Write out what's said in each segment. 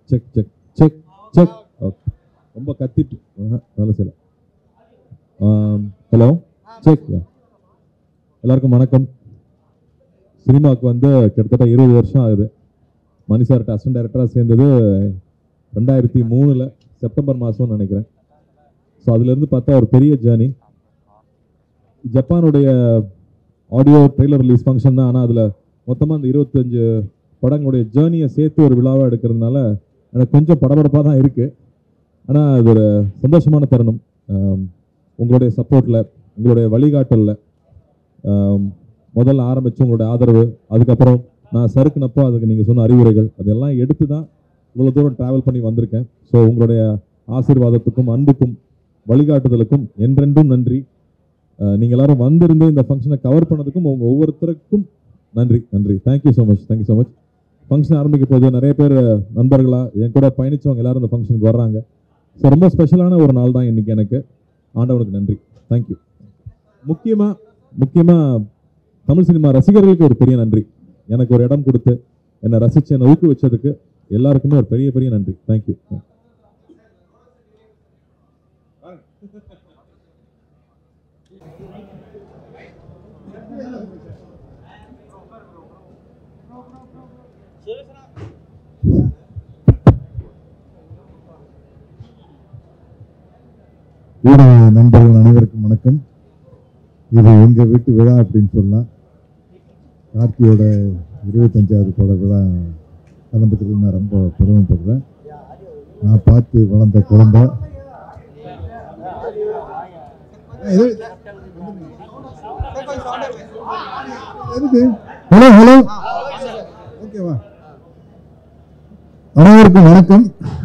Check check check check okay ரொம்ப கத்திட்டு ஆஹா, வேலை செய்யல ஹலோ செக் எல்லாருக்கும் வணக்கம் சினிமாவுக்கு வந்து கிட்டத்தட்ட இருபது வருஷம் ஆகுது மணி சார்ட்ட அசிஸ்டன்ட் டைரக்டராக சேர்ந்தது ரெண்டாயிரத்தி மூணில் செப்டம்பர் மாதம்னு நினைக்கிறேன் ஸோ அதுலேருந்து பார்த்தா ஒரு பெரிய ஜேர்னி ஜப்பானுடைய ஆடியோ ட்ரெய்லர் ரிலீஸ் ஃபங்க்ஷன் தான் ஆனால் அதில் மொத்தமாக அந்த இருபத்தஞ்சு படங்களுடைய ஜேர்னியை சேர்த்து ஒரு விழாவாக எடுக்கிறதுனால எனக்கு கொஞ்சம் படபடப்பாக தான் இருக்குது ஆனால் அது ஒரு சந்தோஷமான தருணம் ஆம், உங்களுடைய சப்போர்ட்டில் உங்களுடைய வழிகாட்டலில் முதல்ல ஆரம்பிச்சு உங்களுடைய ஆதரவு அதுக்கப்புறம் நான் சறுக்குனப்போ அதுக்கு நீங்கள் சொன்ன அறிவுரைகள் அதெல்லாம் எடுத்து தான் இவ்வளோ தூரம் ட்ராவல் பண்ணி வந்திருக்கேன் ஸோ உங்களுடைய ஆசீர்வாதத்துக்கும் அன்புக்கும் வழிகாட்டுதலுக்கும் என்றென்றும் நன்றி அஹ், நீங்க எல்லாரும் வந்திருந்து இந்த ஃபங்க்ஷனை கவர் பண்ணதுக்கும் உங்க ஒவ்வொருத்தருக்கும் நன்றி நன்றி thank you so much thank you so much function ஆரம்பிக்க போது நிறைய பேர் நண்பர்களா என் கூட பயணிச்சவங்க எல்லாரும் இந்த ஃபங்க்ஷனுக்கு வர்றாங்க ஸோ ரொம்ப ஸ்பெஷலான ஒரு நாள் தான் இன்னைக்கு எனக்கு ஆண்டவனுக்கு நன்றி தேங்க்யூ முக்கியமா முக்கியமா தமிழ் சினிமா ரசிகர்களுக்கு ஒரு பெரிய நன்றி எனக்கு ஒரு இடம் கொடுத்து என்னை ரசிச்சு என்னை ஊக்குவிச்சதுக்கு எல்லாருக்குமே ஒரு பெரிய பெரிய நன்றி தேங்க்யூ ஊடக நண்பர்கள் அனைவருக்கும் வணக்கம் இது எங்க வீட்டு விழா அப்படின்னு சொல்லலாம் கார்த்தியோட இருபத்தஞ்சாவது பட விழா கலந்துக்கிறது நான் ரொம்ப பெருமைப்படுறேன் நான் பார்த்து வளர்ந்த குழந்தை எதுக்கு ஹலோ ஹலோ ஓகேவா அனைவருக்கும் வணக்கம்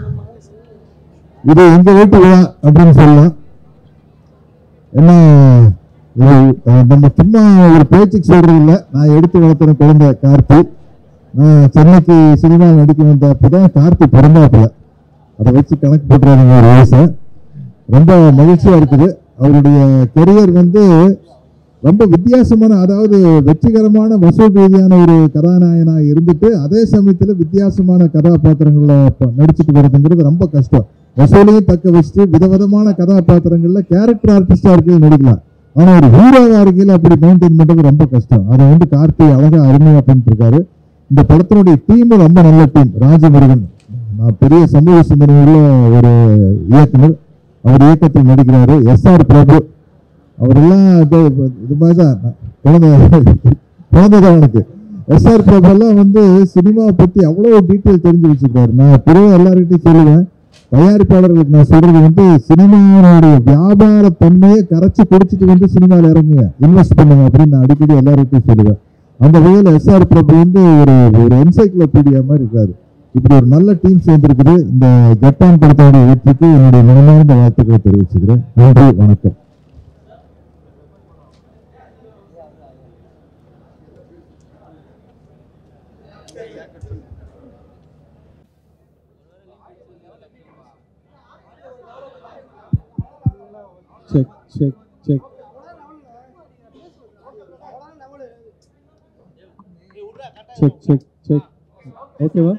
இது எங்க வீட்டு விழா அப்படின்னு சொல்லலாம் என்ன இது, அஹ், நம்ம சும்மா ஒரு பேச்சுக்கு சொல்றது இல்ல நான் எடுத்து வளர்த்துற குழந்தை கார்த்தி நான் சென்னைக்கு சினிமா நடிக்க வந்த அப்பதான் கார்த்தி பிறந்தாப்புல அதை வச்சு கணக்கு போட்டுறாங்க ஒரு வயசை ரொம்ப மகிழ்ச்சியா இருக்குது அவருடைய கெரியர் வந்து ரொம்ப வித்தியாசமான அதாவது வெற்றிகரமான வசூல் ரீதியான ஒரு கதாநாயகனா இருந்துட்டு அதே சமயத்துல வித்தியாசமான கதாபாத்திரங்கள்ல ப- நடிச்சிட்டு வர்றதுங்கிறது ரொம்ப கஷ்டம் வசூலையும் தக்க வச்சுட்டு விதவிதமான கதாபாத்திரங்கள்ல கேரக்டர் ஆர்டிஸ்டா இருக்கையில் நடிக்கலாம் ஆனா ஒரு ஹீரோவா இருக்கையில் அப்படி மெயின்டைன் பண்றது ரொம்ப கஷ்டம் அதை வந்து கார்த்தி அழகா அருமையா பண்ணிட்டு இருக்காரு இந்த படத்தினுடைய டீம் ரொம்ப நல்ல டீம் ராஜமுருகன் நான் பெரிய சமூக சிந்தனை உள்ள ஒரு இயக்குனர் அவர் இயக்கத்தில் நடிக்கிறாரு எஸ் ஆர் பிரபு அவரெல்லாம் இது இது மாதிரி தான் குழந்தை குழந்தைதான் எனக்கு எஸ்ஆர் பிரபு எல்லாம் வந்து சினிமாவை பத்தி அவ்வளவு டீட்டெயில் தெரிஞ்சு வச்சிருக்காரு நான் பொதுவாக எல்லார்கிட்டையும் சொல்லுவேன் தயாரிப்பாளர்களுக்கு நான் சொல்றது வந்து சினிமாவுடைய வியாபார தன்மையை கரைச்சி குடிச்சிட்டு வந்து சினிமாவில் இறங்குங்க இன்வெஸ்ட் பண்ணுங்க அப்படின்னு நான் அடிக்கடி எல்லார்கிட்டையும் சொல்லுவேன் அந்த வகையில் எஸ்ஆர் பிரபு வந்து ஒரு ஒரு என்சைக்ளோபீடியா மாதிரி இருக்காரு இப்படி ஒரு நல்ல டீம் சேர்ந்திருக்குது இந்த ஜப்பான் படத்தோடைய வெற்றிக்கு என்னுடைய மனமார்ந்த வாழ்த்துக்களை தெரிவிச்சுக்கிறேன் நன்றி வணக்கம் check check check check check check ஓகேவா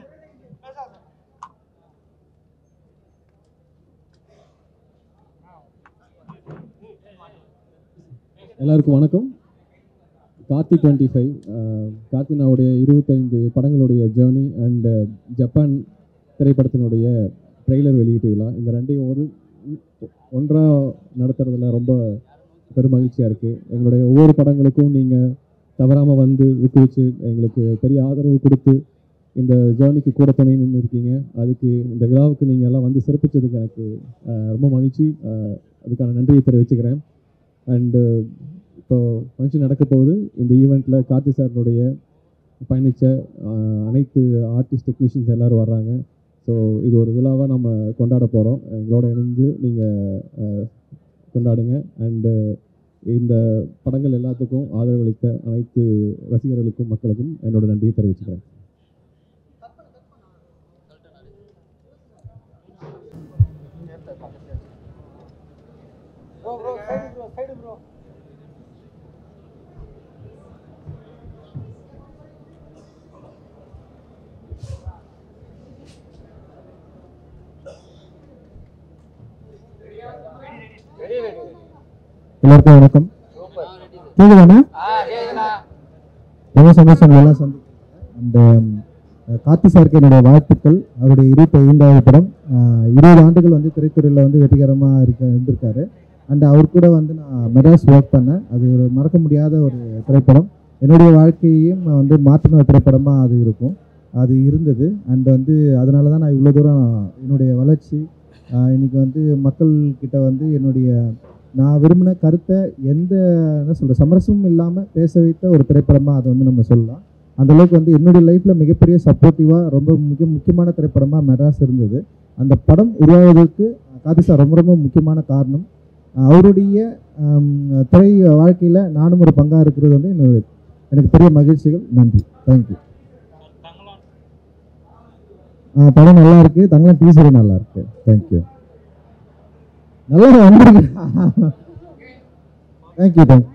எல்லாருக்கும் வணக்கம் கார்த்தி டுவெண்ட்டி ஃபைவ் கார்த்தினாவுடைய இருபத்தைந்து படங்களுடைய ஜேர்னி அண்ட் ஜப்பான் திரைப்படத்தினுடைய ட்ரெய்லர் வெளியீட்டு விழா இந்த ரெண்டையும் ஒரு ஒன்றா நடத்துறதுல ரொம்ப பெரும் மகிழ்ச்சியாக இருக்குது எங்களுடைய ஒவ்வொரு படங்களுக்கும் நீங்கள் தவறாமல் வந்து ஊக்குவிச்சு எங்களுக்கு பெரிய ஆதரவு கொடுத்து இந்த ஜேர்னிக்கு கூட துணை நின்று இருக்கீங்க அதுக்கு இந்த விழாவுக்கு நீங்கள் எல்லாம் வந்து சிறப்பிச்சதுக்கு எனக்கு அஹ், ரொம்ப மகிழ்ச்சி அஹ், அதுக்கான நன்றியை தெரிவிச்சுக்கிறேன் அண்டு இப்போ ஃபங்க்ஷன் நடக்க போகுது இந்த ஈவெண்ட்டில் கார்த்தி சாரினுடைய பயணித்த அனைத்து ஆர்டிஸ்ட் டெக்னீஷியன்ஸ் எல்லாரும் வர்றாங்க ஸோ இது ஒரு விழாவாக நம்ம கொண்டாட போகிறோம் எங்களோட இணைஞ்சு நீங்கள் கொண்டாடுங்க அண்டு இந்த படங்கள் எல்லாத்துக்கும் ஆதரவளித்த அனைத்து ரசிகர்களுக்கும் மக்களுக்கும் என்னோட நன்றியை தெரிவிச்சுக்கிறேன் எல்லாருக்கும் வணக்கம் கேக்குதாண்ணா ரொம்ப சந்தோஷம் எல்லாம் சந்திக்கிறேன் அண்ட் கார்த்தி சாருக்கு என்னுடைய வாழ்த்துக்கள் அவருடைய இருபத்தி ஐந்தாவது படம் அஹ், இருபது ஆண்டுகள் வந்து திரைத்துறையில் வந்து வெற்றிகரமாக இருக்க இருந்திருக்காரு அண்ட் அவர் கூட வந்து நான் மெட்ராஸ் ஒர்க் பண்ணேன் அது ஒரு மறக்க முடியாத ஒரு திரைப்படம் என்னுடைய வாழ்க்கையையும் வந்து மாற்றின திரைப்படமாக அது இருக்கும் அது இருந்தது அண்ட் வந்து அதனால தான் நான் இவ்வளோ தூரம் என்னுடைய வளர்ச்சி அஹ், இன்னைக்கு வந்து மக்கள் கிட்ட வந்து என்னுடைய நான் விரும்பின கருத்தை எந்த என்ன சொல்ற சமரசமும் இல்லாமல் பேச வைத்த ஒரு திரைப்படமாக அதை வந்து நம்ம சொல்லலாம் அந்த அளவுக்கு வந்து என்னுடைய லைஃப்பில் மிகப்பெரிய சப்போர்ட்டிவாக ரொம்ப மிக முக்கியமான திரைப்படமாக மெட்ராஸ் இருந்தது அந்த படம் உருவாவதற்கு கார்த்தி சார் ரொம்ப ரொம்ப முக்கியமான காரணம் அஹ் அவருடைய ஹம், திரை வாழ்க்கையில் நானும் ஒரு பங்காக இருக்கிறது வந்து என்னோட எனக்கு பெரிய மகிழ்ச்சிகள் நன்றி தேங்க்யூ படம் நல்லா இருக்கு தங்கலாம் டீசரும் நல்லா இருக்கு தேங்க்யூ நல்லா வந்திருக்கு தேங்க்யூ தேங்க்யூ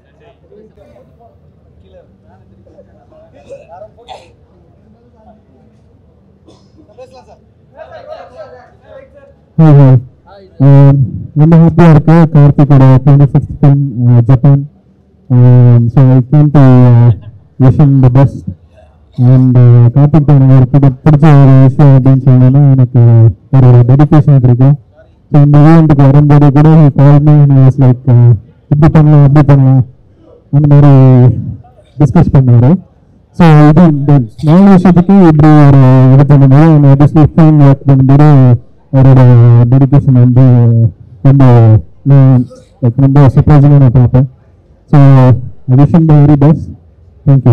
ரொம்ப ஹாப்பியாக இருக்கு கார்த்திகோட twenty fifth film Japan so I can to vision the best and Karthik எனக்கு ஒரு பிடி- பிடிச்ச ஒரு விஷயம் அப்படின்னு சொன்னோன்னா எனக்கு ஒரு டெடிக்கேஷன் கிடைக்கும் ஸோ இந்த ஈவெண்ட்டுக்கு வரும்போது கூட கால்மே வாஸ் லைக் இப்படி பண்ணலாம் அப்படி பண்ணலாம் அந்த மாதிரி டிஸ்கஸ் பண்ணாரு ஸோ இது இந்த ஸ்மால் விஷயத்துக்கு இப்படி ஒரு இது பண்ணும்போது அந்த ஆப்வியஸ்லி ஃபீல் ஒர்க் பண்ணும்போது அவரோட டெடிக்கேஷன் வந்து ரொம்ப நான் like ரொம்ப சர்ப்ரைசிங்காக நான் பார்ப்பேன் so I wish the very best thank you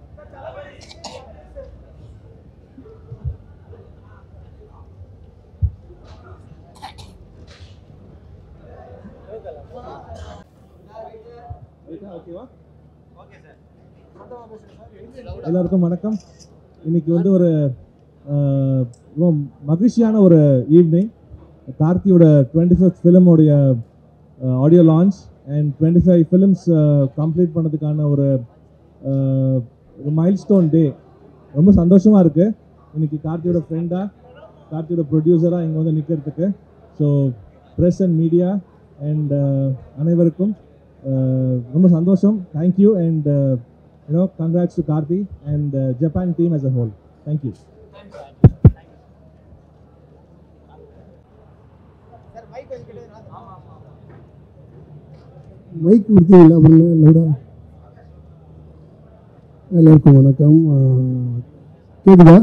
எல்லாருக்கும் வணக்கம் இன்னைக்கு வந்து ஒரு அஹ், ரொம்ப மகிழ்ச்சியான ஒரு ஈவினிங் கார்த்தியோட டுவெண்ட்டி ஃபிஃப்த் ஃபிலிமோடைய audio launch and twenty five films complete பண்ணதுக்கான ஒரு அஹ், ஒரு மைல்ஸ்டோன் டே ரொம்ப சந்தோஷமாக இருக்குது இன்னைக்கு கார்த்தியோட ஃப்ரெண்டாக கார்த்தியோட ப்ரொடியூசராக இங்கே வந்து நிற்கிறதுக்கு so press and media and அனைவருக்கும் அஹ், ரொம்ப சந்தோஷம் thank you and you know, congrats to Karthi and uh, Japan team as a whole. Thank you. Mic கொடுத்தீங்களா அப்புறம் லவுடா எல்லாருக்கும் வணக்கம் ஆஹ், கேக்குதா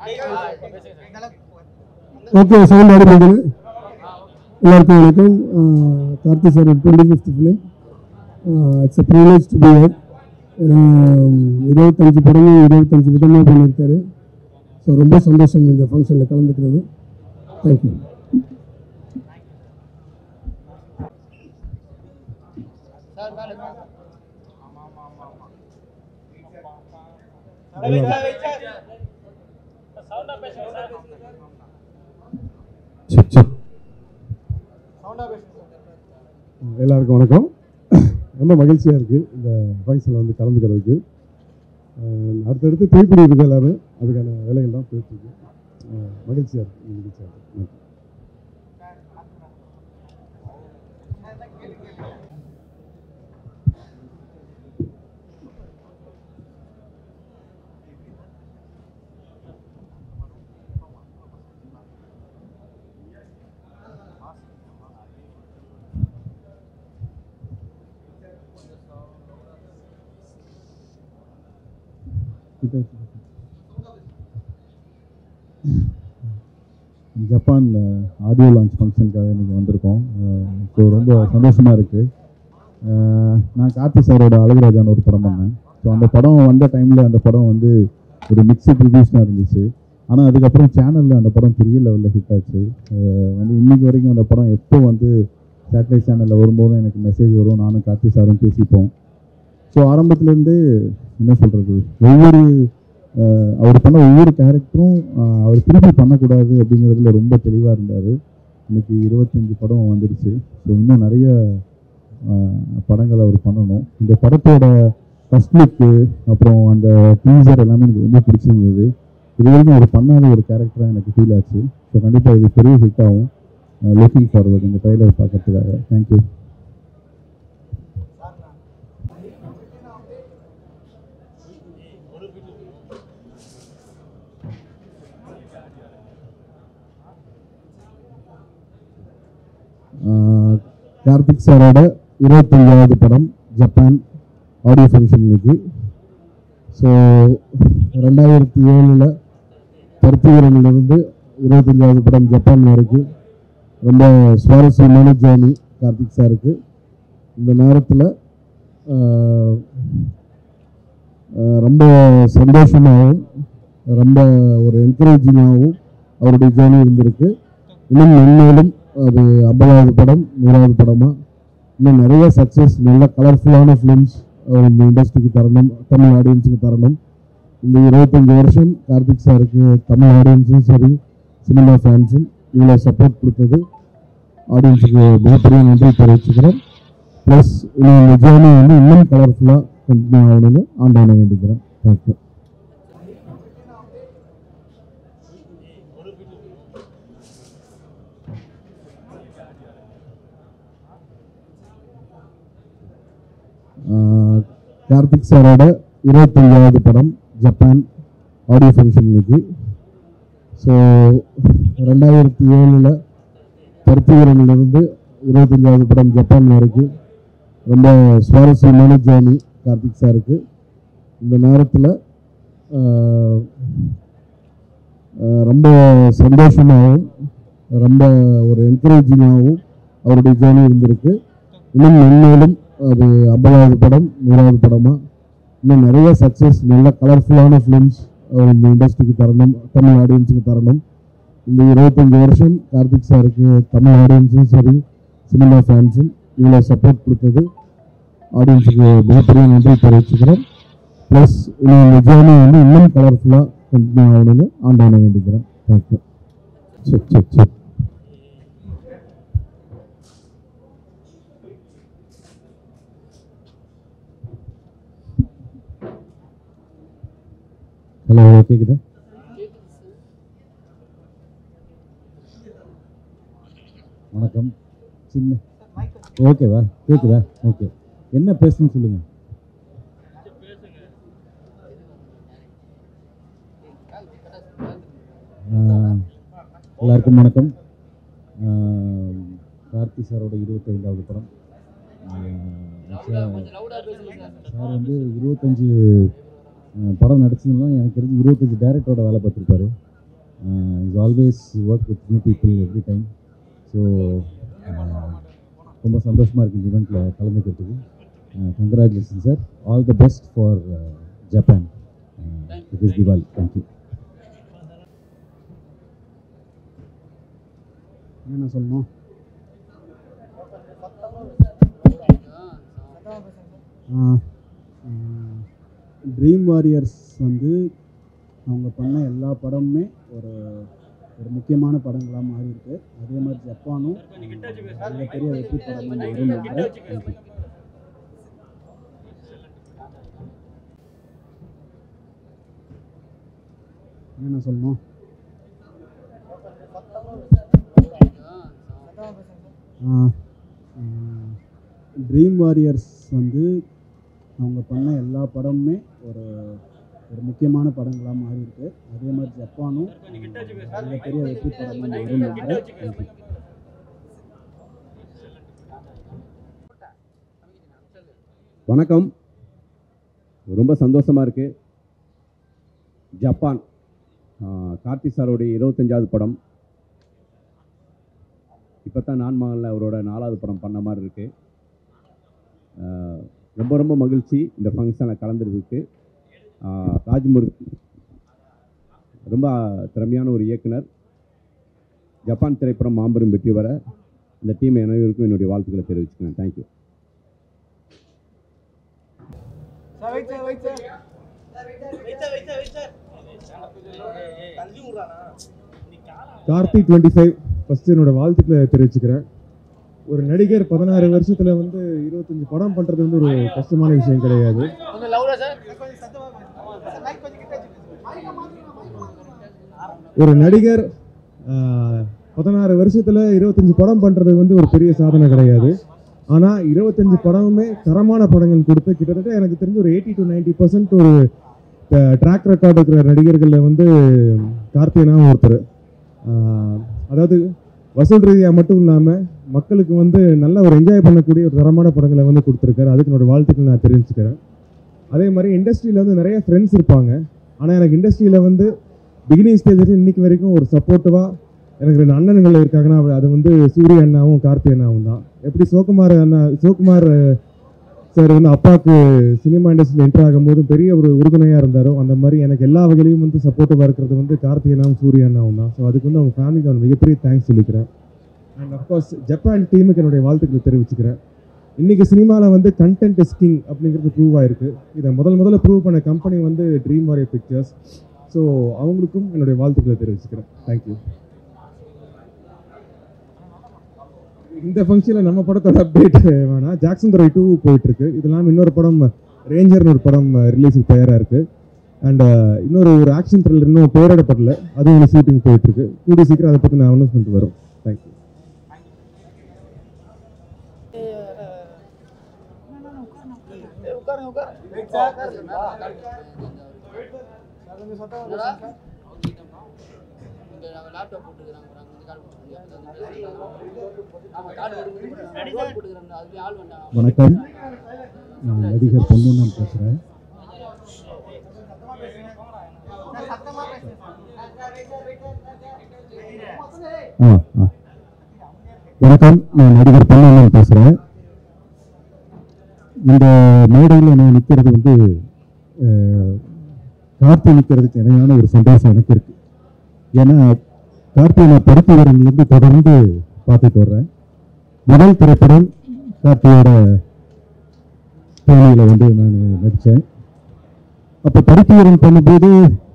ஓகே சவுண்ட் ஆடி போகுது எல்லாருக்கும் வணக்கம் ஆஹ், Karthi sir twenty fifth film it's a privilege to be ஏன்னா இருபத்தஞ்சு படமும் இருபத்தஞ்சு விதமாக பண்ணியிருக்காரு ஸோ ரொம்ப சந்தோஷம் இந்த ஃபங்க்ஷனில் கலந்துக்கிறது தேங்க்யூ எல்லாருக்கும் வணக்கம் ரொம்ப மகிழ்ச்சியாக இருக்குது இந்த ஃபங்க்ஷனில் வந்து கலந்துக்கிறதுக்கு அஹ் அடுத்தடுத்து ட்ரை இருக்கு எல்லாரும் அதுக்கான வேலைகள் தான் போயிட்டுருக்கு மகிழ்ச்சியாக இருக்குது மகிழ்ச்சியாக இருக்குது நன்றி ஜப்பான் ஆடியோ லான்ச் ஃபங்க்ஷனுக்காக இன்றைக்கி வந்திருக்கோம் ஸோ ரொம்ப சந்தோஷமாக இருக்குது நான் கார்த்தி சாரோட அழகுராஜான்னு ஒரு படம் பண்ணேன் ஸோ அந்த படம் வந்த டைமில் அந்த படம் வந்து ஒரு மிக்சட் ரிவ்யூஸ்லாம் இருந்துச்சு ஆனால் அதுக்கப்புறம் சேனலில் அந்த படம் பெரிய லெவலில் ஹிட் ஆச்சு அஹ் வந்து இன்னைக்கு வரைக்கும் அந்த படம் எப்போ வந்து சேட்டலைட் சேனலில் வரும்போதும் எனக்கு மெசேஜ் வரும் நானும் கார்த்தி சாரும் பேசிப்போம் ஸோ ஆரம்பத்துலேருந்து என்ன சொல்கிறது ஒவ்வொரு அஹ் அவர் பண்ண ஒவ்வொரு கேரக்டரும் அவர் திருப்பி பண்ணக்கூடாது அப்படிங்கிறதுல ரொம்ப தெளிவாக இருந்தார் இன்னைக்கு இருபத்தஞ்சி படம் வந்துடுச்சு ஸோ இன்னும் நிறைய அஹ், படங்கள் அவர் பண்ணணும் இந்த படத்தோட ஃபர்ஸ்ட் லுக்கு அப்புறம் அந்த டீசர் எல்லாமே எனக்கு ரொம்ப பிடிச்சிருந்தது இது வரைக்கும் அவர் பண்ணாத ஒரு கேரக்டராக எனக்கு ஃபீல் ஆச்சு ஸோ கண்டிப்பாக இது பெரிய ஹிட் ஆகும் லுக்கிங் ஃபார்வர்ட் இந்த ட்ரைலர் பார்க்கறதுக்காக தேங்க்யூ கார்த்திக் சாரோட இருபத்தஞ்சாவது படம் ஜப்பான் ஆடியோ ஃபங்க்ஷன் இன்னைக்கு ஸோ ரெண்டாயிரத்தி ஏழில் பருத்திவீரனிலிருந்து இருபத்தஞ்சாவது படம் ஜப்பான் வரைக்கும் ரொம்ப சுவாரஸ்யமான ஜேர்னி கார்த்திக் சாருக்கு இந்த நேரத்தில் ரொம்ப சந்தோஷமாகவும் ரொம்ப ஒரு என்கரேஜிங்காகவும் அவருடைய ஜேர்னி இருந்திருக்கு இன்னும் மென்மேலும் அது ஐம்பதாவது படம் நூறாவது படமாக இன்னும் நிறைய சக்ஸஸ் நல்ல கலர்ஃபுல்லான ஃபிலிம்ஸ் இந்த இண்டஸ்ட்ரிக்கு தரணும் தமிழ் ஆடியன்ஸுக்கு தரணும் இந்த இருபத்தஞ்சி வருஷம் கார்த்திக் சாருக்கு தமிழ் ஆடியன்ஸும் சரி சினிமா ஃபேன்ஸும் இவ்வளோ சப்போர்ட் கொடுத்தது ஆடியன்ஸுக்கு மிகப்பெரிய நன்றி தெரிவிச்சுக்கிறேன் ப்ளஸ் இன்னும் இந்த ஜேர்னி வந்து இன்னும் கலர்ஃபுல்லாக கண்டினியூ ஆகணும்னு ஆண்டான வேண்டிக்கிறேன் தேங்க்யூ ஆஹ் கார்த்திக் சாரோட இருபத்தஞ்சாவது படம் ஜப்பான் ஆடியோ ஃபங்க்ஷன் இன்னைக்கு ஸோ ரெண்டாயிரத்தி ஏழில் பருத்திவீரனிலிருந்து இருபத்தஞ்சாவது படம் ஜப்பான் வரைக்கும் ரொம்ப சுவாரஸ்யமான ஜேர்னி கார்த்திக் சாருக்கு இந்த நேரத்தில் ரொம்ப சந்தோஷமாகவும் ரொம்ப ஒரு என்கரேஜிங்காகவும் அவருடைய ஜேர்னி இருந்திருக்கு இன்னும் மென்மேலும் அது ஐம்பதாவது படம் நூறாவது படமாக இன்னும் நிறைய சக்ஸஸ் நல்ல கலர்ஃபுல்லான ஃபிலிம்ஸ் இந்த இண்டஸ்ட்ரிக்கு தரணும் தமிழ் ஆடியன்ஸுக்கு தரணும் இந்த இருபத்தஞ்சி வருஷம் கார்த்திக் சாருக்கு தமிழ் ஆடியன்ஸும் சரி சினிமா ஃபேன்ஸும் இவ்வளோ சப்போர்ட் கொடுத்தது ஆடியன்ஸுக்கு மிகப்பெரிய நன்றி தெரிவிச்சுக்கிறேன் ப்ளஸ் இன்னும் இந்த ஜேர்னி வந்து இன்னும் கலர்ஃபுல்லாக கண்டினியூ ஆகணும்னு ஆண்டான வேண்டிக்கிறேன் thank you check check check hello கேக்குதா வணக்கம் சின்ன ஓகேவா கேக்குதா ஓகே என்ன பேசணும்னு சொல்லுங்க ஆஹ், எல்லாருக்கும் வணக்கம் ஆஹ், கார்த்தி சாரோட இருபத்தைந்தாவது படம் சார் வந்து இருபத்தஞ்சு அஹ் படம் நடிச்சதுலாம் எனக்கு தெரிஞ்சு இருபத்தஞ்சி டேரக்டரோட வேலை பார்த்துருப்பாரு is always work with new people every time so ரொம்ப சந்தோஷமாக இருக்குது இந்த இவெண்ட்டில் கலந்துக்கிறதுக்கு congratulation sir all the best for Japan it is Diwali thank you என்ன சொல்லணும் ட்ரீம் வாரியர்ஸ் வந்து அவங்க பண்ண எல்லா படமுமே ஒரு ஒரு முக்கியமான படங்களாக மாறி இருக்கு அதே மாதிரி ஜப்பானும் ஆஹ், மிகப்பெரிய வெற்றி படமாக மாறும் நம்புறேன். Thank you. என்ன சொல்லணும் ட்ரீம் வாரியர்ஸ் வந்து அவங்க பண்ண எல்லா படமுமே ஒரு ஒரு முக்கியமான படங்களாக மாறி இருக்கு அதே மாதிரி ஜப்பானும் ஆஹ், மிகப்பெரிய வெற்றி படமாக மாறும் நம்புறேன். Thank you. வணக்கம் ரொம்ப சந்தோஷமாக இருக்குது ஜப்பான் ஆஹ், கார்த்தி சாரோடைய இருபத்தஞ்சாவது படம் இப்போ தான் நான் மகனில் அவரோட நாலாவது படம் பண்ண மாதிரி இருக்குது ரொம்ப ரொம்ப மகிழ்ச்சி இந்த ஃபங்க்ஷனில் கலந்துருக்கு ராஜ்முருகன் ரொம்ப திறமையான ஒரு இயக்குனர் ஜப்பான் திரைப்படம் மாபெரும் வெற்றி வர இந்த டீம் அனைவருக்கும் என்னுடைய வாழ்த்துக்களை தெரிவிச்சுக்கிறேன் thank you Karthi twenty five first என்னோட வாழ்த்துக்களை தெரிவிச்சுக்கிறேன் ஒரு நடிகர் பதினாறு வருஷத்துல வந்து இருபத்தஞ்சு படம் பண்றது வந்து ஒரு கஷ்டமான விஷயம் கிடையாது ஒரு நடிகர் ஆஹ், பதினாறு வருஷத்துல இருபத்தஞ்சு படம் பண்றது வந்து ஒரு பெரிய சாதனை கிடையாது ஆனா இருபத்தஞ்சு படமுமே தரமான படங்கள் கொடுத்து கிட்டத்தட்ட எனக்கு தெரிஞ்சு ஒரு எயிட்டி டு நைன்டி பர்சன்ட் ஒரு ட்ராக் ரெக்கார்டு இருக்கிற நடிகர்களில் வந்து கார்த்திகனாவும் ஒருத்தர் ஆஹ், அதாவது வசூல் ரீதியாக மட்டும் இல்லாமல் மக்களுக்கு வந்து நல்ல ஒரு என்ஜாய் பண்ணக்கூடிய ஒரு தரமான படங்களை வந்து கொடுத்துருக்காரு அதுக்கு என்னோட வாழ்த்துக்கள் நான் தெரிவிச்சுக்கிறேன் அதே மாதிரி இண்டஸ்ட்ரியில் வந்து நிறைய ஃப்ரெண்ட்ஸ் இருப்பாங்க ஆனால் எனக்கு இண்டஸ்ட்ரியில் வந்து பிகினிங் ஸ்டேஜ் இன்னைக்கு வரைக்கும் ஒரு சப்போர்ட்டிவாக எனக்கு ரெண்டு அண்ணன்கள் இருக்காங்கன்னா அது- அது வந்து சூரிய அண்ணாவும் கார்த்தி அண்ணாவும் தான் எப்படி சிவகுமார் அண்ணா சிவகுமார் சார் வந்து அப்பாவுக்கு சினிமா இண்டஸ்ட்ரியில் என்டர் ஆகும்போது பெரிய ஒரு உறுதுணையாக இருந்தாரோ அந்த மாதிரி எனக்கு எல்லா வகையிலையும் வந்து சப்போர்ட்டிவாக இருக்கிறது வந்து கார்த்தி அண்ணாவும் சூரிய அண்ணாவும் தான் ஸோ அதுக்கு வந்து அவங்க ஃபேமிலிக்கு நான் மிகப்பெரிய தேங்க்ஸ் சொல்லிக்கிறேன் அண்ட் அஃப்கோர்ஸ் ஜப்பான் டீமுக்கு என்னுடைய வாழ்த்துக்களை தெரிவிச்சுக்கிறேன் இன்னைக்கு சினிமாவில் வந்து கண்டென்ட் இஸ் கிங் அப்படிங்கிறது ப்ரூவ் ஆயிருக்கு இதை முதல் முதல்ல ப்ரூவ் பண்ண கம்பெனி வந்து ட்ரீம் வாரியர் பிக்சர்ஸ் ஸோ அவங்களுக்கும் என்னுடைய வாழ்த்துக்களை தெரிவிச்சுக்கிறேன் தேங்க்யூ இந்த ஃபங்க்ஷனில் நம்ம படத்தோட அப்டேட் வேணாம் ஜாக்சன் துறை டூ போயிட்டு இருக்கு இது இல்லாமல் இன்னொரு படம் ரேஞ்சர்னு ஒரு படம் ரிலீஸுக்கு தயாராக இருக்கு அண்ட் இன்னொரு ஒரு ஆக்ஷன் த்ரில்லர் இன்னும் பேரிடப்படல அதுவும் ஒரு ஷூட்டிங் போயிட்டு இருக்கு கூடிய சீக்கிரம் அதை பற்றி நான் அனௌன்ஸ்மெண்ட் வரும் தேங்க்யூ வணக்கம் நான் நடிகர் பொன்னுண்ணன் பேசுகிறேன் ஆ ஆ வணக்கம் நான் நடிகர் பொன்னுண்ணன் பேசுகிறேன் இந்த மேடையில் நான் நிற்கிறது வந்து அஹ், கார்த்தி நிற்கிறதுக்கு இணையான ஒரு சந்தோஷம் எனக்கு இருக்கு ஏன்னா கார்த்தியை நான் பருத்தி வரன்லேருந்து தொடர்ந்து பார்த்துட்டு வர்றேன் முதல் திரைப்படம் கார்த்தியோட தேனியில் வந்து நான் நடித்தேன் அப்போ பருத்திவரன் பண்ணும்போது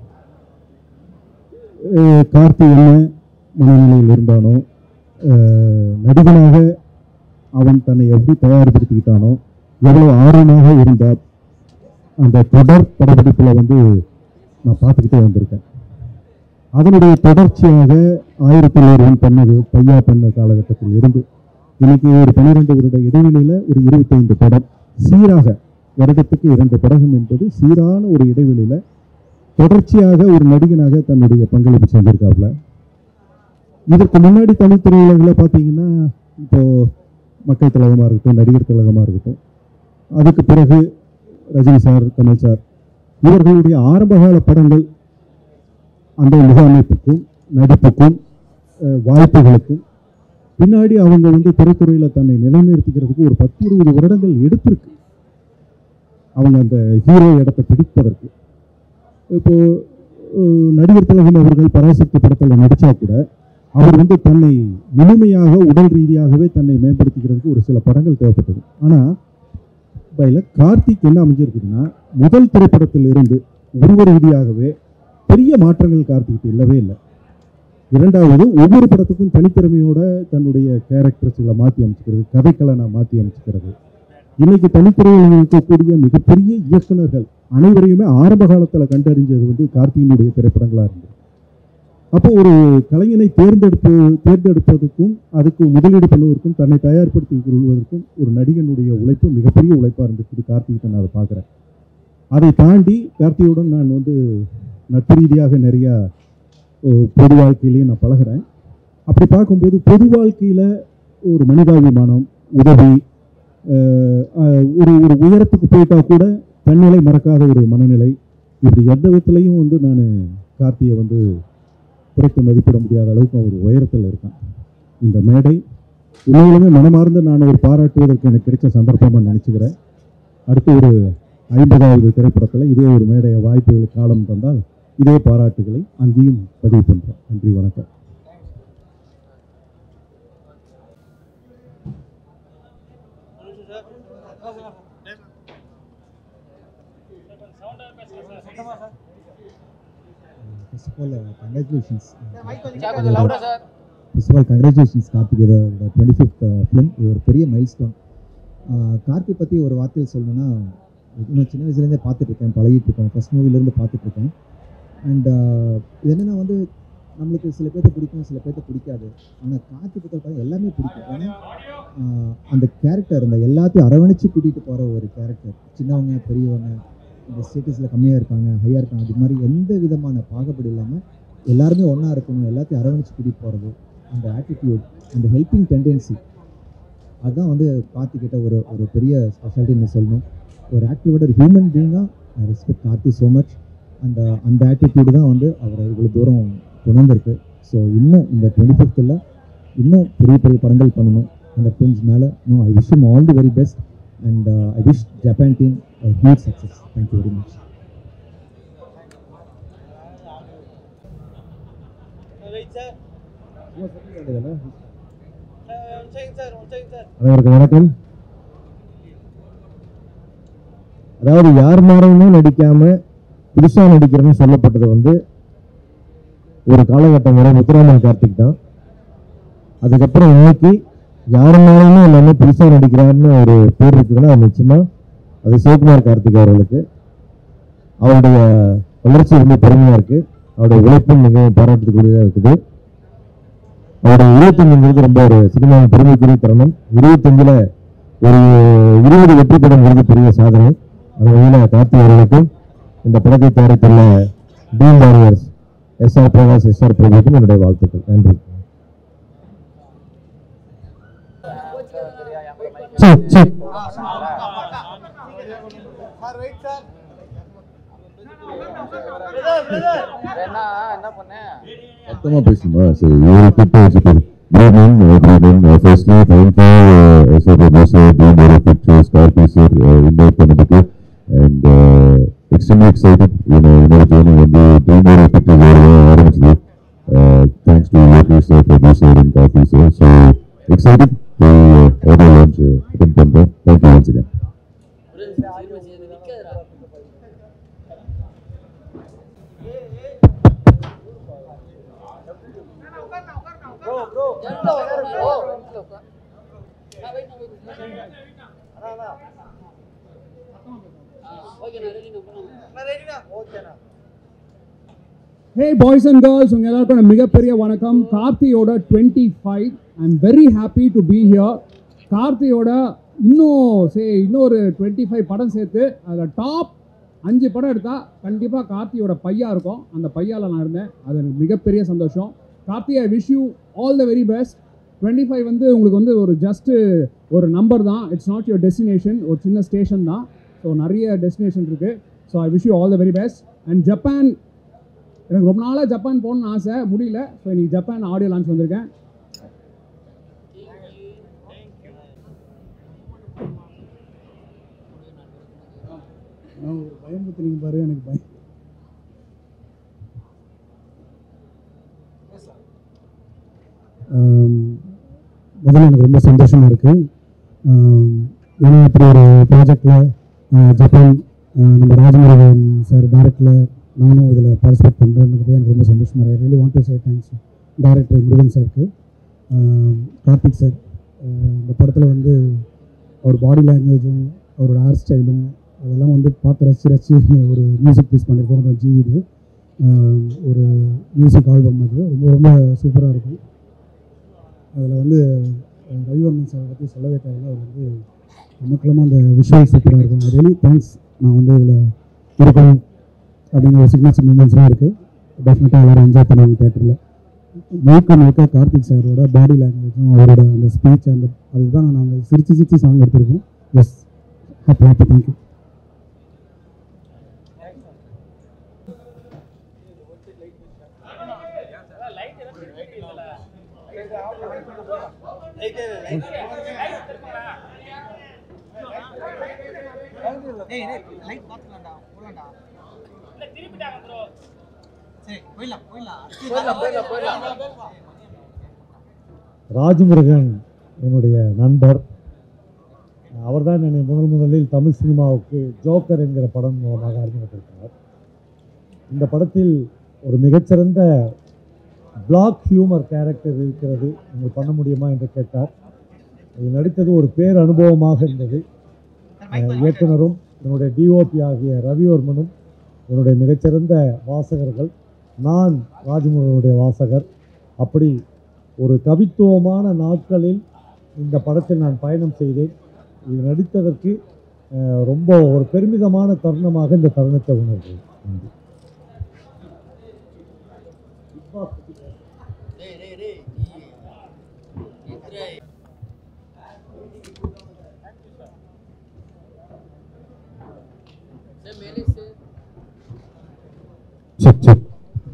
அஹ், கார்த்தி என்ன மனநிலையில் இருந்தானோ அஹ், நடிகனாக அவன் தன்னை எப்படி தயார்படுத்திக்கிட்டானோ எவ்வளோ ஆர்வமாக இருந்தால் அந்த தொடர் படப்பிடிப்பில் வந்து நான் பார்த்துக்கிட்டே வந்திருக்கேன் அதனுடைய தொடர்ச்சியாக ஆயிரத்தில் ஒருவன் பண்ணது பையா பண்ண காலகட்டத்தில் இருந்து இன்னைக்கு ஒரு பன்னிரெண்டு வருட இடைவெளியில் ஒரு இருபத்தைந்து படம் சீராக வருடத்துக்கு இரண்டு படகம் என்பது சீரான ஒரு இடைவெளியில் தொடர்ச்சியாக ஒரு நடிகனாக தன்னுடைய பங்களிப்பு செஞ்சிருக்காப்புல இதற்கு முன்னாடி தமிழ் திரையுலகில் பார்த்தீங்கன்னா இப்போ மக்கள் திலகமாக இருக்கட்டும் நடிகர் திலகமாக இருக்கட்டும் அதுக்கு பிறகு ரஜினி சார் கமல் சார் இவர்களுடைய ஆரம்பகால படங்கள் அந்த முகாமைப்புக்கும் நடிப்புக்கும் அஹ், வாய்ப்புகளுக்கும் பின்னாடி அவங்க வந்து திரைத்துறையில் தன்னை நிலைநிறுத்திக்கிறதுக்கு ஒரு பத்து இருபது வருடங்கள் எடுத்திருக்கு அவங்க அந்த ஹீரோ இடத்தை பிடிப்பதற்கு இப்போ அஹ், நடிகர் திலகம் அவர்கள் பராசக்தி படத்தில் நடித்தா கூட அவர் வந்து தன்னை முழுமையாக உடல் ரீதியாகவே தன்னை மேம்படுத்திக்கிறதுக்கு ஒரு சில படங்கள் தேவைப்பட்டது ஆனால் பையில கார்த்திக் என்ன அமைஞ்சிருக்குதுன்னா முதல் திரைப்படத்தில் இருந்து உருவ ரீதியாகவே பெரிய மாற்றங்கள் கார்த்திக்கிட்ட இல்லவே இல்லை இரண்டாவது ஒவ்வொரு படத்துக்கும் தனித்திறமையோட தன்னுடைய கேரக்டர்ஸ்களை மாற்றி அமைச்சுக்கிறது கதைக்களனை மாற்றி அமைச்சுக்கிறது இன்னைக்கு தனித்துறையில் இருக்கக்கூடிய மிகப்பெரிய இயக்குனர்கள் அனைவரையுமே ஆரம்ப காலத்தில் கண்டறிஞ்சது வந்து கார்த்தியினுடைய திரைப்படங்களாக இருந்தது அப்போ ஒரு கலைஞனை தேர்ந்தெடுப்பு தேர்ந்தெடுப்பதற்கும் அதுக்கு முதலீடு பண்ணுவதற்கும் தன்னை தயார்படுத்தி கொள்வதற்கும் ஒரு நடிகனுடைய உழைப்பு மிகப்பெரிய உழைப்பாக இருந்திருக்குது கார்த்திகிட்ட நான் அதை பார்க்குறேன் அதை தாண்டி கார்த்தியுடன் நான் வந்து நட்பு ரீதியாக நிறையா அஹ், பொது வாழ்க்கையிலையும் நான் பழகுறேன் அப்படி பார்க்கும்போது பொது வாழ்க்கையில் ஒரு மனிதாபிமானம் உதவி அஹ், அஹ், ஒரு ஒரு உயரத்துக்கு போயிட்டா கூட தன்னிலை மறக்காத ஒரு மனநிலை இப்படி எந்த விதத்துலையும் வந்து நான் கார்த்தியை வந்து குறைத்து மதிப்பிட முடியாத அளவுக்கு அவர் உயரத்தில் இருக்கான் இந்த மேடை உண்மையிலுமே மனமார்ந்து நான் ஒரு பாராட்டுவதற்கு எனக்கு கிடைச்ச சந்தர்ப்பமாக நினச்சிக்கிறேன் அடுத்து ஒரு ஐம்பதாவது திரைப்படத்தில் இதே ஒரு மேடைய வாய்ப்புகளை காலம் தந்தால் இதே பாராட்டுகளை அங்கேயும் பதிவு பண்ணுறேன் நன்றி வணக்கம் first of all congratulations first of all congratulations Karthik இதோட டுவெண்ட்டி ஃபிஃப்த் ஃபிலிம் இது ஒரு பெரிய மைல் ஸ்டோன் கார்த்திக் பற்றி ஒரு வார்த்தையில் சொல்லணும்னா இன்னும் சின்ன வயசுலேருந்தே பார்த்துட்டு இருக்கேன் பழகிட்டு இருக்கேன் ஃபர்ஸ்ட் மூவிலேருந்து பார்த்துட்டு இருக்கேன் அண்ட் இது என்னென்னா வந்து நம்மளுக்கு சில பேர்த்த பிடிக்கும் சில பேர்த்த பிடிக்காது ஆனால் கார்த்திக் பற்றி பார்த்தா எல்லாமே பிடிக்கும் ஏன்னா ஆஹ் அந்த கேரக்டர் அந்த எல்லாத்தையும் அரவணைச்சு கூட்டிகிட்டு போகிற ஒரு கேரக்டர் சின்னவங்க பெரியவங்க இந்த ஸ்டேட்டஸில் கம்மியாக இருக்காங்க ஹையாக இருக்காங்க அது மாதிரி எந்த விதமான பாகுபாடு இல்லாமல் எல்லாருமே ஒன்றா இருக்கணும் எல்லாத்தையும் அரவணைச்சு கூட்டிகிட்டு போகிறது அந்த ஆட்டிடியூட் அந்த ஹெல்பிங் டெண்டன்சி அதுதான் வந்து கார்த்திகிட்ட ஒரு ஒரு பெரிய ஸ்பெஷாலிட்டின்னு சொல்லணும் ஒரு ஆக்டிவோட ஒரு ஹியூமன் பீயிங்காக I respect Karthi so much அந்த அந்த ஆட்டிடியூடு தான் வந்து அவரை இவ்வளோ தூரம் கொண்டு வந்திருக்கு ஸோ இன்னும் இந்த டுவெண்ட்டி ஃபிஃப்த்தில் இன்னும் பெரிய பெரிய படங்கள் பண்ணணும் அந்த ஃபிலிம்ஸ் மேலே no I wish him all the very best and I wish Japan team huge success thank you very much அனைவருக்கும் வணக்கம் அதாவது யார் மாதிரியுமே நடிக்காம புதுசா நடிக்கிறேன்னு சொல்லப்பட்டது வந்து ஒரு காலகட்டம் வரை முத்துராமன் கார்த்திக் தான் அதுக்கப்புறம் இன்னைக்கு யார் மாதிரியுமே இல்லாம புதுசா நடிக்கிறாருன்னு ஒரு பேர் இருக்குதுன்னா அது நிச்சயமா அது சிவகுமார் கார்த்திக் அவர்களுக்கு அவருடைய வளர்ச்சி ரொம்ப பெருமையா இருக்கு அவருடைய உழைப்பும் மிகவும் பாராட்டுக்குரியதா இருக்குது அவருடைய இருபத்தஞ்சுங்கிறது ரொம்ப ஒரு சினிமாவின் பெருமைக்குரிய தருணம் இருபத்தஞ்சுல ஒரு இருபது வெற்றி படங்கிறது பெரிய சாதனை அந்த வகையில் கார்த்தி அவர்களுக்கும் இந்த படத்தை தயாரித்துள்ள team warriors S R Prakash S R பிரபுக்கும் என்னுடைய வாழ்த்துக்கள் நன்றி சரி சரி மொத்தமா பேசணுமா சரி ஒரு கிட்ட வச்சுக்கோ good evening good evening firstly thank you sir boss team ஒரு பிக்சர்ஸ் கார்த்தி சார் இன்வைட் பண்ணதுக்கு அண்ட் எக்ஸ்ட்ரீம்லி எக்ஸைட்டட் இன்னொரு இன்னொரு ஜேர்னி வந்து டீம் ஒரு பிக்சர்ஸ் ஆரம்பிச்சது thanks to Lokesh sir producer and Karthi sir so excited to audio launch attend பண்ணுறோம் thank you once again hey boys and girls உங்க எல்லாருக்கும் மிகப்பெரிய வணக்கம் கார்த்தியோட twenty five I am very happy to be here கார்த்தியோட இன்னும் சே இன்னொரு டுவெண்ட்டி ஃபைவ் படம் சேர்த்து அதில் டாப் அஞ்சு படம் எடுத்தால் கண்டிப்பாக கார்த்தியோட பையா இருக்கும் அந்த பையால நான் இருந்தேன் அது எனக்கு மிகப்பெரிய சந்தோஷம் Karthi I wish you all the very best twenty five வந்து உங்களுக்கு வந்து ஒரு ஜஸ்ட்டு ஒரு நம்பர் தான் இட்ஸ் நாட் யுவர் டெஸ்டினேஷன் ஒரு சின்ன ஸ்டேஷன் தான் ஸோ நிறைய டெஸ்டினேஷன் இருக்குது so I wish you all the very best and Japan எனக்கு ரொம்ப நாளாக ஜப்பான் போகணும்னு ஆசை முடியல ஸோ இன்னைக்கு ஜப்பான் ஆடியோ லான்ச் வந்திருக்கேன் நான் ஒரு பயமுறுத்துனீங்க பாரு எனக்கு பயம் ஆம், முதல்ல எனக்கு ரொம்ப சந்தோஷமாக இருக்குது ஏன்னா இப்படி ஒரு ப்ராஜெக்டில் ஜப்பான் ஆஹ், நம்ம ராஜமுருகன் சார் டேரக்டில் நானும் இதில் பார்ட்டிசிபேட் பண்ணுறேன்றது எனக்கு ரொம்ப சந்தோஷமாக இருக்குது really want to say thanks director Murugan சாருக்கு ஆஹ், கார்த்திக் சார் ஆஹ், இந்த படத்தில் வந்து அவர் பாடி லாங்குவேஜும் அவரோட ஹேர் ஸ்டைலும் அதெல்லாம் வந்து பார்த்து ரசித்து ரசித்து ஒரு மியூசிக் பீஸ் பண்ணியிருக்கோம் அது ஜீவிது ஆஹ், ஒரு மியூசிக் ஆல்பம் அது ரொம்ப ரொம்ப சூப்பராக இருக்கும் அதில் வந்து அஹ், ரவிவர்மன் சாரை பற்றி சொல்லவே தேவையில்ல அவர் வந்து நமக்கெல்லாமா அந்த விஷுவல் சூப்பராக இருக்கும் ரியலி தேங்க்ஸ் நான் வந்து இதில் இருக்கணும் அப்படிங்கிற ஒரு சிக்னேச்சர் மூமெண்ட்ஸ்லாம் இருக்குது டெஃபினட்டாக எல்லாரும் என்ஜாய் பண்ணுவாங்க தேட்டரில் முழுக்க முழுக்க கார்த்திக் சாரோட பாடி லாங்குவேஜும் அவரோட அந்த ஸ்பீச் அந்த அதுதான் நாங்கள் சிரிச்சு சிரிச்சு சாங் எடுத்திருக்கோம் yes happy happy thank you Rajamurugan என்னுடைய நண்பர் அவர்தான் என்னை முதல் முதலில் தமிழ் சினிமாவுக்கு ஜோக்கர் என்கிற படம் மூலமாக அறிமுகப்படுத்தினார் இந்த படத்தில் ஒரு மிகச்சிறந்த பிளாக் ஹியூமர் கேரக்டர் இருக்கிறது நீங்கள் பண்ண முடியுமா என்று கேட்டார் இது நடித்தது ஒரு பேர் அனுபவமாக இருந்தது அஹ் இயக்குனரும் என்னுடைய டிஓபி ஆகிய ரவிவர்மனும் என்னுடைய மிகச்சிறந்த வாசகர்கள் நான் ராஜமுருகனுடைய வாசகர் அப்படி ஒரு கவித்துவமான நாட்களில் இந்த படத்தில் நான் பயணம் செய்தேன் இது நடித்ததற்கு அஹ், ரொம்ப ஒரு பெருமிதமான தருணமாக இந்த தருணத்தை உணர்கிறேன் நன்றி செக் செக்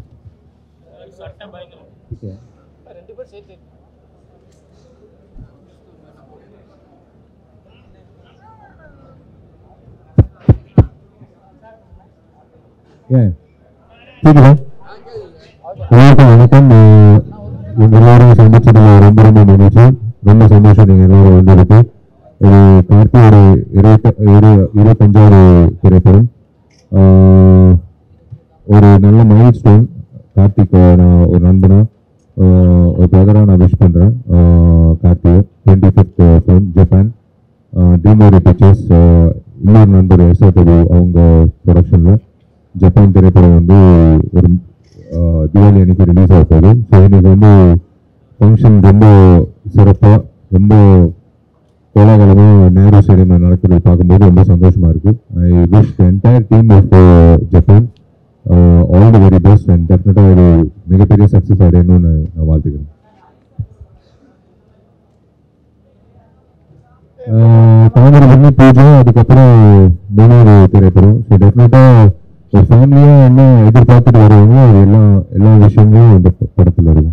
ஏன் கேக்குதா எல்லாருக்கும் வணக்கம் அஹ் உங்க எல்லாரும் சந்திச்சதுல ரொம்ப ரொம்ப மகிழ்ச்சி ரொம்ப சந்தோஷம் நீங்க எல்லாரும் வந்திருக்கு இது கார்த்தியோட இருபத்த இரு இருபத்தஞ்சாவது திரைப்படம் ஆஹ் ஒரு நல்ல மைல் ஸ்டோன் கார்த்திக் நான் ஒரு நண்பனா ஆஹ் ஒரு பிரதரா நான் விஷ் பண்றேன் ஆஹ் கார்த்திகை டுவெண்ட்டி ஃபிஃப்த் ஃபிலிம் ஜப்பான் டிமோரி பிக்சர்ஸ் இன்னொரு நண்பர் எஸ்ஆர்டபு அவங்க ப்ரொடக்ஷன்ல ஜப்பான் திரைப்படம் வந்து ஒரு ஆஹ் தீபாவளி அன்னைக்கு ரிலீஸ் ஆக போகுது ஸோ இன்னைக்கு வந்து ஃபங்க்ஷன் ரொம்ப சிறப்பாக ரொம்ப கோலாகலமாக நேரு ஸ்டேடியம் நடக்கிறது பார்க்கும்போது ரொம்ப சந்தோஷமா இருக்கு I wish entire team of Japan all the very best and டெஃபினட்டாக ஒரு மிகப்பெரிய சக்ஸஸ் அடையணும்னு நான் வாழ்த்துக்கிறேன் தாமிரபரணி பூஜை அதுக்கப்புறம் மூணாவது திரைப்படம் ஸோ டெஃபினட்டாக ஒரு ஃபேமிலியாக என்ன எதிர்பார்த்துட்டு வருவாங்க அது எல்லா எல்லா விஷயங்களும் அந்த ப- படத்துல இருக்கும்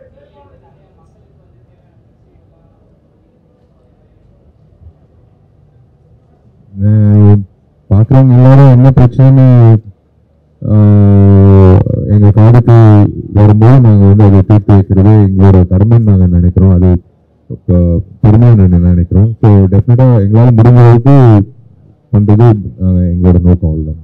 பார்க்குறவங்க எல்லாரும் என்ன பிரச்சனைன்னு ஆஹ், எங்க காதுக்கு வரும்போது நாங்கள் வந்து அதை தீர்த்து வைக்கிறது எங்களோட கடமைன்னு நாங்கள் நினைக்கிறோம் அது ப- பெருமையாக நான் நினைக்கிறோம் ஸோ டெஃபினட்டாக எங்களால் முடிஞ்ச அளவுக்கு பண்ணுறது நாங்கள் எங்களோட நோக்கம் அவ்வளோதான்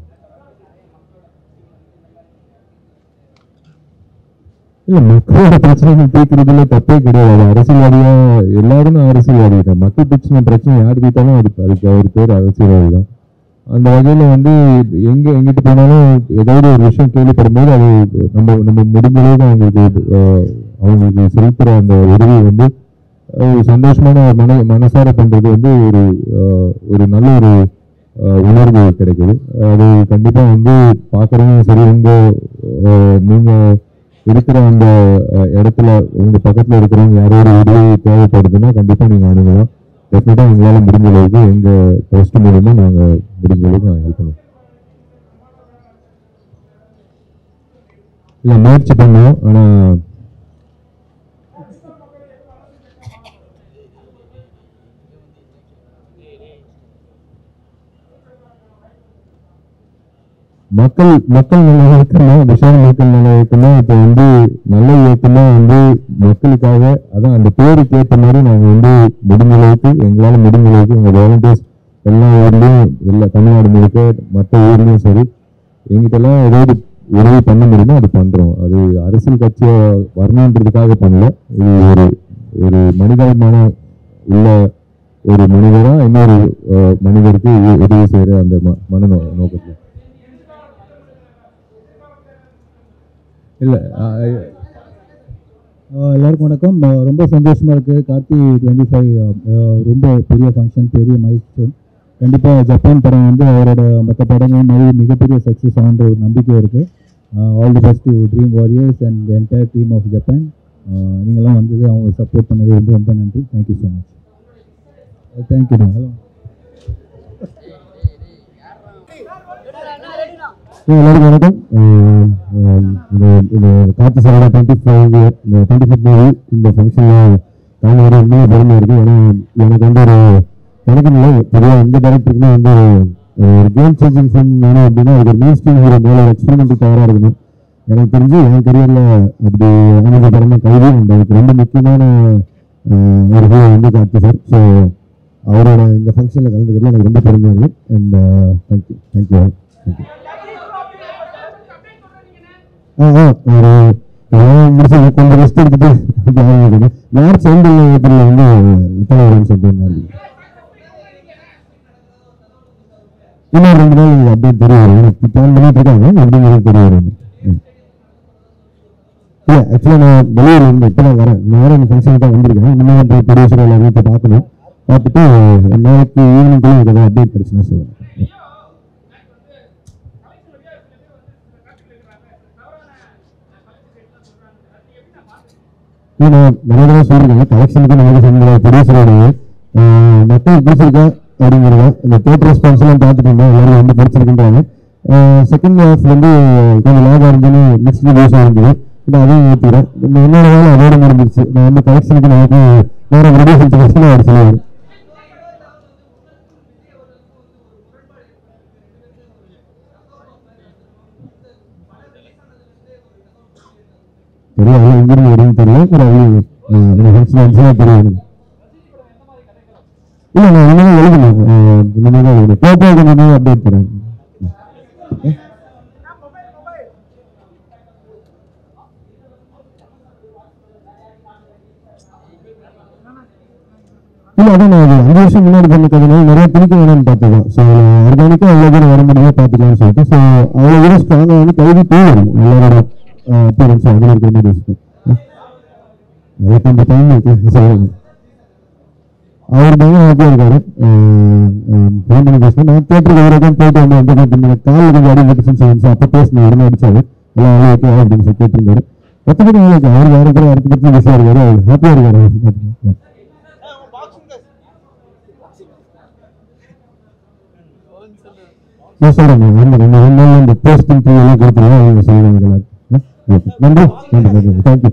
இல்ல மக்களோட பிரச்சனைகள் தீர்க்கறதுல தப்பே கிடையாது அது அரசியல்வாதியா எல்லாரும் தான் அரசியல்வாதி தான் மக்கள் பிரச்சனை பிரச்சனை யார் தீர்த்தாலும் அதுக்கு அதுக்கு அவர் பேர் அரசியல்வாதி தான் அந்த வகையில வந்து எங்க எங்கிட்டு போனாலும் ஏதாவது ஒரு விஷயம் கேள்விப்படும் போது அது நம்ம நம்ம முடிஞ்ச அளவுக்கு அவங்களுக்கு ஆஹ், அவங்களுக்கு செலுத்துற அந்த உதவி வந்து ஆஹ், ஒரு சந்தோஷமான மன மனசார பண்றது வந்து ஒரு ஆஹ், ஒரு நல்ல ஒரு ஆஹ், உணர்வு கிடைக்குது அது கண்டிப்பா வந்து பாக்குறவங்க சரி உங்க ஆஹ், நீங்க இருக்கிற அந்த அஹ், இடத்துல உங்க பக்கத்துல இருக்கிறவங்க யாரோட உதவி தேவைப்படுதுன்னா கண்டிப்பா நீங்க அணுகலாம் டெஃபினட்டா எங்களால முடிஞ்ச அளவுக்கு எங்க ட்ரஸ்ட் மூலமா நாங்க முடிஞ்ச அளவுக்கு நாங்க ஹெல்ப் பண்ணுவோம் இல்ல முயற்சி பண்ணுவோம் ஆனா மக்கள் மக்கள் நல்ல இயக்கம்னா விஷால் மக்கள் நல்ல இயக்கம்னா இப்போ வந்து நல்ல இயக்கம்னா வந்து மக்களுக்காக அதான் அந்த பேருக்கு ஏற்ற மாதிரி நாங்கள் வந்து முடிஞ்ச அளவுக்கு எங்களால் முடிஞ்ச அளவுக்கு எங்கள் வாலண்டியர்ஸ் எல்லா ஊர்லேயும் எல்லா தமிழ்நாடு முழுக்க மற்ற ஊர்லேயும் சரி எங்கிட்டலாம் ஏதாவது உதவி பண்ண முடியுமோ அது பண்ணுறோம் அது அரசியல் கட்சியை வரணுன்றதுக்காக பண்ணல இது ஒரு ஒரு மனிதாபிமான உள்ள ஒரு மனிதரா இன்னொரு அஹ், மனிதருக்கு உ- உதவி செய்கிற அந்த ம மன நோ நோக்கத்தில் இல்லை ஆஹ் எல்லாருக்கும் வணக்கம் ஆஹ் ரொம்ப சந்தோஷமா இருக்கு கார்த்தி டுவெண்ட்டி ஃபைவ் ரொம்ப பெரிய ஃபங்க்ஷன் பெரிய மைல்ஸ்டோன் கண்டிப்பாக ஜப்பான் படம் வந்து அவரோட மற்ற படங்கள் மாதிரி மிகப்பெரிய சக்ஸஸ் ஆகுன்ற ஒரு நம்பிக்கை இருக்கு all the best to dream warriors and entire team of Japan நீங்களாம் வந்தது அவங்க சப்போர்ட் பண்ணது ரொம்ப ரொம்ப நன்றி thank you so much thank you hello எல்லாருக்கும் வணக்கம் அஹ் அஹ் இந்த இந்த கார்த்தி சாரோட டுவெண்ட்டி ஃபைவ் இந்த டுவெண்ட்டி ஃபைவ் மூவி இந்த ஃபங்க்ஷனில் காண வர உண்மையாக பெருமை இருக்குது ஏன்னா எனக்கு வந்து ஒரு எனக்கு இல்லை பொதுவாக எந்த டேரக்டருக்குமே வந்து ஒரு ஒரு கேம் சேஞ்சிங் ஃபிலிம் வேணும் அப்படின்னா அதுக்கு ஒரு மெயின் ஸ்ட்ரீம் ஹீரோ மேலே ஒரு எக்ஸ்பெரிமெண்ட் தயாராக இருக்கணும் எனக்கு தெரிஞ்சு என் கரியரில் அப்படி அமைஞ்ச படம் தான் கைது அந்த அதுக்கு ரொம்ப முக்கியமான அஹ், ஒரு ஹீரோ வந்து கார்த்தி சார் ஸோ அவரோட இந்த ஃபங்க்ஷனில் கலந்துக்கிறதுல எனக்கு ரொம்ப பெருமையாக இருக்குது அண்ட் தேங்க்யூ தேங்க்யூ தேங்க்யூ ஆ ஆ ஒரு எல்லாம் முடிச்சு கொஞ்சம் ரெஸ்ட் எடுத்துட்டு அப்படி ஆரம்பிக்கணும் மார்ச் ரெண்டு ஏப்ரல் வந்து தலைவரம் சொல்லியிருந்தாங்க இன்னும் ரெண்டு நாள் உங்களுக்கு அப்டேட் தெரிய வரும் எனக்கு பிளான் பண்ணிட்டு இருக்காங்க எப்படிங்கிறது தெரிய வரும் ம். இல்லை ஆக்சுவலாக நான் வெளியூர்ல இருந்து இப்போ தான் வரேன் நான் வேறு இந்த ஃபங்க்ஷனுக்கு தான் வந்திருக்கேன் இன்னும் போய் ப்ரொடியூசர் எல்லாம் வீட்டை பார்க்கணும் பார்த்துட்டு நாளைக்கு ஈவினிங்குள்ள எனக்கு ஏதாவது அப்டேட் கிடைச்சுன்னா சொல்லுவேன் இல்லை நான் நிறைய தடவை சொல்லியிருக்கேன் கலெக்ஷனுக்கு நம்ம சொன்ன ப்ரொடியூசரோட மக்கள் பிடிச்சிருக்கா அப்படிங்கிறத இந்த தேட்டர் ரெஸ்பான்ஸ் எல்லாம் பார்த்துட்டு இருந்தோம் எல்லாரும் வந்து பிடிச்சிருக்கின்றாங்க செகண்ட் ஹாஃப் வந்து கொஞ்சம் லாக் ஆரம்பிச்சுன்னு நெக்ஸ்ட் ரிவ்யூஸ் ஆரம்பிச்சு நான் அதையும் ஏற்றுக்கிறேன் என்னோட வேலை அதோட முடிஞ்சிருச்சு நான் வந்து கலெக்ஷனுக்கு நமக்கு வேற ப்ரொடியூசர் கலெக்ஷன் அவர் சொல்லுவார் தெரியல அவ்வளோ எங்கிருந்து வரும்னு தெரியல ஒரு அவ்வளோ எனக்கு ஃப்ரெண்ட்ஸ்லாம் தெரியும் எனக்கு இல்லை நான் இனிமேல் எழுதணும் அஹ் இனிமேல் தான் எழுதணும் போட்டோ கொஞ்சம் அப்டேட் தரேன் இல்லை அதான் நான் அது அஞ்சு வருஷம் முன்னாடி பண்ண கதைனால நிறைய திணிக்க வேணும்னு பார்த்துக்கலாம் ஸோ ஆர்கானிக்காக அவ்வளோ தூரம் வர முடியுமோ பார்த்துக்கலாம்னு சொல்லிட்டு ஸோ அவ்வளோ தூரம் ஸ்ட்ராங்காக வந்து கைதி டூ வரும் எல்லாரோட அப்பியரன்ஸ் அதில் இருக்கிற மாதிரி வச்சுக்கோம் அதுக்கு அந்த டைம் இருக்கு சொல்லுங்க அவர் பயங்கர ஹாப்பியாக இருக்காரு ஃபோன் பண்ணி பேசுவேன் நான் தேட்டருக்கு அவரை தான் போயிட்டு வந்தேன் அந்த பண்ண காலில் கொஞ்சம் அடிபட்டுச்சுன்னு சொல்லிச்சு அப்போ பேசினேன் உடனே அடிச்சாரு எல்லாம் அவ்வளோ ஓகே அப்படின்னு சொல்லி கேட்டிருந்தாரு மற்றபடி அவருக்கு அவர் வேறு கூட அடுத்த பற்றி பிஸியாக இருக்காரு அவர் ஹாப்பியாக இருக்காரு நான் சொல்றேன் நான் வந்து ரெண்டு ரெண்டு நாள் இந்த போஸ்ட் இன்டர்வியூ எல்லாம் கொடுத்துருவேன் அவங்க சொல்லுவாங்க எல்லாரும் ஓகே நன்றி நன்றி நன்றி தேங்க்யூ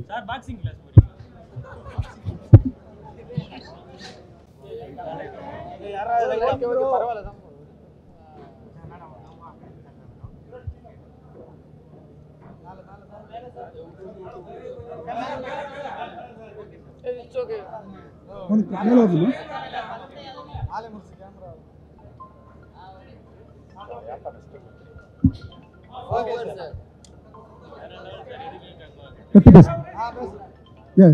உனக்கு மேலே வரணுமா கத்தி பேசு Yeah.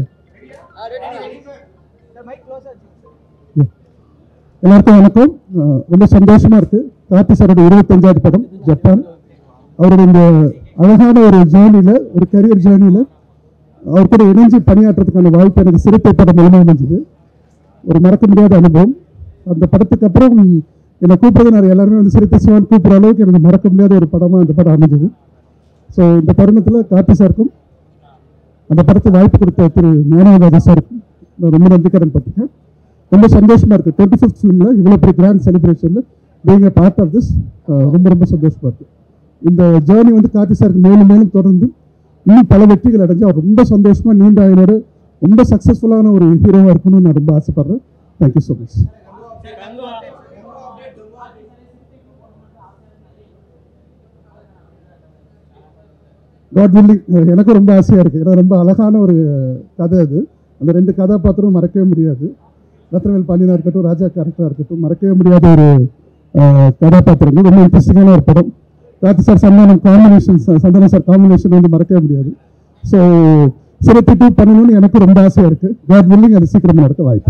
Yeah. எல்லாருக்கும் வணக்கம் அஹ் ரொம்ப சந்தோஷமா இருக்கு கார்த்தி சாரோட இருபத்தஞ்சாவது படம் ஜப்பான் அவருடைய இந்த அழகான ஒரு ஜேர்னியில் ஒரு கரியர் ஜேர்னியில் அவர் கூட இணைஞ்சு பணியாற்றுறதுக்கான வாய்ப்பு எனக்கு சிறுத்தை படம் மூலமாக அமைஞ்சது ஒரு மறக்க முடியாத அனுபவம் அந்த படத்துக்கு அப்புறம் என்னை கூப்பிடுறது எல்லாருமே வந்து சிறுத்தை சிவான் கூப்பிட்ற அளவுக்கு எனக்கு மறக்க முடியாத ஒரு படமாக அந்த படம் அமைஞ்சது ஸோ இந்த தருணத்தில் கார்த்தி சாருக்கும் அந்த படத்துக்கு வாய்ப்பு கொடுத்த திரு ஞானவராஜா சாருக்கும் நான் ரொம்ப நன்றிக்கடன் பட்டிருக்கேன் ரொம்ப சந்தோஷமா இருக்கு டுவெண்ட்டி ஃபிஃப்த் ஃபிலிமில் இவ்வளோ பெரிய கிராண்ட் செலிப்ரேஷனில் பீங் பார்ட் ஆஃப் திஸ் ரொம்ப ரொம்ப சந்தோஷமா இருக்கு இந்த ஜேர்னி வந்து கார்த்தி சாருக்கு மேலும் மேலும் தொடர்ந்து இன்னும் பல வெற்றிகள் அடைஞ்சு அவர் ரொம்ப சந்தோஷமா நீண்ட ஆயுளோட ரொம்ப சக்ஸஸ்ஃபுல்லான ஒரு ஹீரோவாக இருக்கணும்னு நான் ரொம்ப ஆசைப்படுறேன் thank you so much God willing எனக்கும் ரொம்ப ஆசையாக இருக்குது ஏன்னா ரொம்ப அழகான ஒரு கதை அது அந்த ரெண்டு கதாபாத்திரம் மறக்கவே முடியாது ரத்னவேல் பாண்டியனாக இருக்கட்டும் ராஜா கேரக்டராக இருக்கட்டும் மறக்கவே முடியாத ஒரு அஹ், கதாபாத்திரங்கள் ரொம்ப இன்ட்ரெஸ்டிங்கான ஒரு படம் Raj sir Santhanam combination Santhanam sir combination வந்து மறக்கவே முடியாது ஸோ சிறப்பு டூ பண்ணணும்னு எனக்கு ரொம்ப ஆசையாக இருக்குது காட் வில்லிங் அது சீக்கிரமாக நடக்க வாய்ப்பு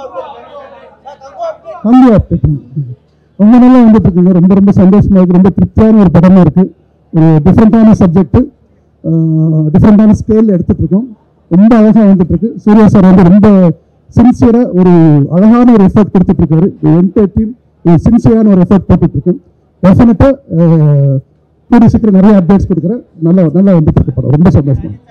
கம்பி update. ரொம்ப நல்லா வந்துட்டு இருக்குங்க ரொம்ப ரொம்ப சந்தோஷமா இருக்கு ரொம்ப திருப்தியான ஒரு படமா இருக்கு ஒரு டிஃப்ரெண்டான சப்ஜெக்ட் டிஃப்ரெண்டான ஸ்கேல் எடுத்துட்டு இருக்கோம் ரொம்ப அழகா வந்துட்டு இருக்கு சூர்யா சார் வந்து ரொம்ப சின்சியரா ஒரு அழகான ஒரு எஃபர்ட் கொடுத்துட்டு இருக்காரு என்டையர் டீம் ஒரு சின்சியரான ஒரு எஃபர்ட் போட்டுட்டு இருக்கோம் டெஃபினட்டா கூடிய சீக்கிரம் நிறைய அப்டேட்ஸ் கொடுக்குறேன் நல்லா நல்லா வந்துட்டு இருக்கு படம் ரொம்ப சந்தோஷமா